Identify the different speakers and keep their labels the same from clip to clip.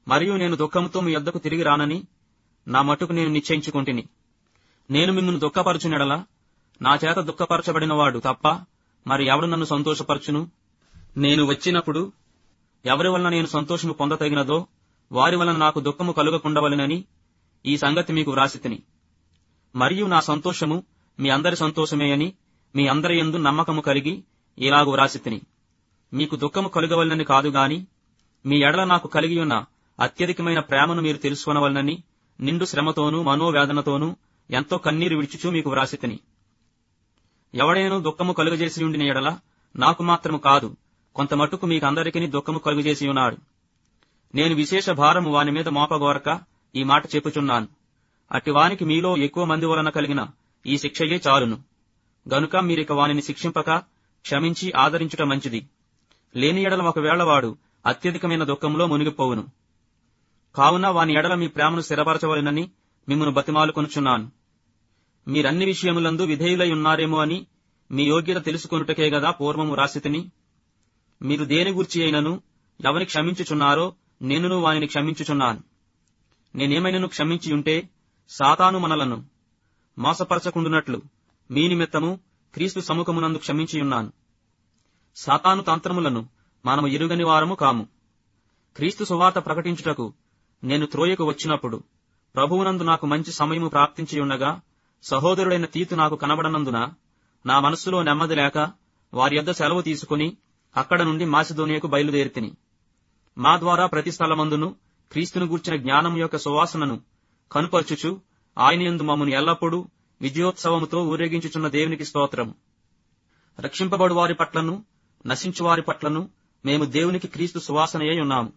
Speaker 1: మరియు నేను దుఃఖంతో మీ యొద్దకు తిరిగి రానని నా మట్టుకు నేను నిశ్చయించుకుంటుని నేను మిమ్మల్ని దుఃఖపరచునెడల నా చేత దుఃఖపరచబడినవాడు తప్ప మరి ఎవడు నన్ను సంతోషపరచును నేను వచ్చినప్పుడు ఎవరి వలన నేను సంతోషము పొందతగినదో వారి వలన నాకు దుఃఖము కలుగకుండవలెనని ఈ సంగతి మీకు వ్రాసితిని మరియు నా సంతోషము మీ అందరి సంతోషమే అని మీ అందరి యందు నమ్మకము కలిగి ఇలాగు వ్రాసితిని మీకు దుఃఖము కలుగవలనని కాదు గాని మీ ఎడల నాకు కలిగి ఉన్న అత్యధికమైన ప్రేమను మీరు తెలుసుకొనవలనని నిండు శ్రమతోనూ మనోవేదనతోనూ ఎంతో కన్నీరు విడిచుచూ మీకు వ్రాసితిని ఎవడైనను దుఃఖము కలుగజేసి ఉండిన ఎడల నాకు మాత్రము కాదు కొంత మట్టుకు మీకందరికీ దుఃఖము కలుగజేసి ఉన్నాడు నేను విశేష భారము వాని మీద మోపగోరక ఈ మాట చెప్పుచున్నాను అట్టి వానికి మీలో ఎక్కువ మంది వలన కలిగిన ఈ శిక్షయే చాలును గనుక మీరిక వానిని శిక్షింపక క్షమించి ఆదరించుట మంచిది లేని ఎడల ఒకవేళ వాడు అత్యధికమైన దుఃఖంలో మునిగిపోవును కావున వాని ఎడల మీ ప్రేమను స్థిరపరచవలెనని మిమ్మను బతిమాలుకొనుచున్నాను మీరన్ని విషయములందు విధేయులై ఉన్నారేమో అని మీ యోగ్యత తెలుసుకొనుటకే గదా పూర్వము రాసితిని మీరు దేని గూర్చి అయినను ఎవని క్షమించుచున్నారో నేనును వానిని క్షమించుచున్నాను నేనేమైనను క్షమించి ఉంటే సాతాను మనలను మోసపరచకుండునట్లు మీ నిమిత్తము క్రీస్తు సముఖమునందు క్షమించియున్నాను సాతాను తంత్రములను మనము ఎరుగని వారము కాము క్రీస్తు సువార్త ప్రకటించుటకు నేను త్రోయకు వచ్చినప్పుడు ప్రభువునందు నాకు మంచి సమయము ప్రాప్తించియుండగా సహోదరుడైన తీతు నాకు కనబడనందున నా మనస్సులో నెమ్మది లేక వారి యొద్ద సెలవు తీసుకుని అక్కడ నుండి మాసిదోనియకు బయలుదేరితిని మా ద్వారా ప్రతి స్థలమందును క్రీస్తును గూర్చిన జ్ఞానం యొక్క సువాసనను కనుపరచుచు ఆయన యందు మమ్మను ఎల్లప్పుడూ విజయోత్సవముతో ఊరేగించుచున్న దేవునికి స్తోత్రం రక్షింపబడు వారి పట్లను నశించు వారి పట్లను మేము దేవునికి క్రీస్తు సువాసనయై ఉన్నాము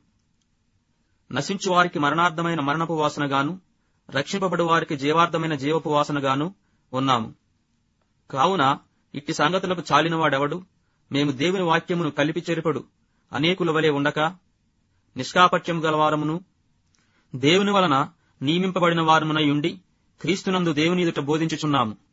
Speaker 1: నశించు వారికి మరణార్థమైన మరణపు వాసనగాను రక్షింపబడు వారికి జీవార్థమైన జీవపు వాసనగాను ఉన్నాము కావున ఇట్టి సంగతులకు చాలినవాడెవడు మేము దేవుని వాక్యమును కలిపి చెరుపడు అనేకుల వలె ఉండక నిష్కాపట్యం గలవారమును దేవుని వలన నియమింపబడిన వారమునై ఉండి క్రీస్తునందు దేవుని ఎదుట బోధించుచున్నాము